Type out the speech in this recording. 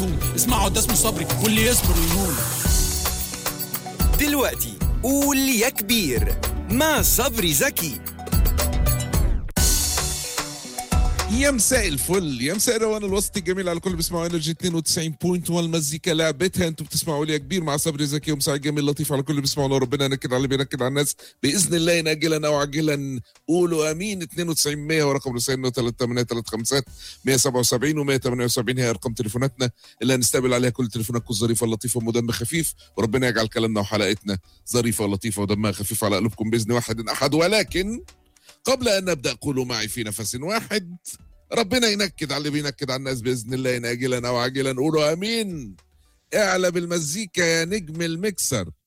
بتهون اسمعوا ده اسمه صبري واللي يصبر ويهون دلوقتي قول يا كبير مع صبري زكي يا مساء الفل يا مساء روان الوسط الجميل على كل بيسمعوا انرجي 92.1 المزيكا لعبتها انتوا بتسمعوا لي يا كبير مع صبري زكي ومساء جميل لطيف على كل بيسمعوا لو ربنا ينكد على اللي بينكد على الناس باذن الله ناجلا او عاجلا قولوا امين 92 100 ورقم رسائلنا 3835 177 و 178 هي ارقام تليفوناتنا اللي هنستقبل عليها كل تليفوناتكم الظريفه اللطيفه ودم خفيف وربنا يجعل كلامنا وحلقتنا ظريفه ولطيفه ودمها خفيف على قلوبكم باذن واحد احد ولكن قبل ان نبدا قولوا معي في نفس واحد ربنا ينكد على اللي بينكد على الناس باذن الله إن اجلا او عاجلا قولوا امين اعلى بالمزيكا يا نجم المكسر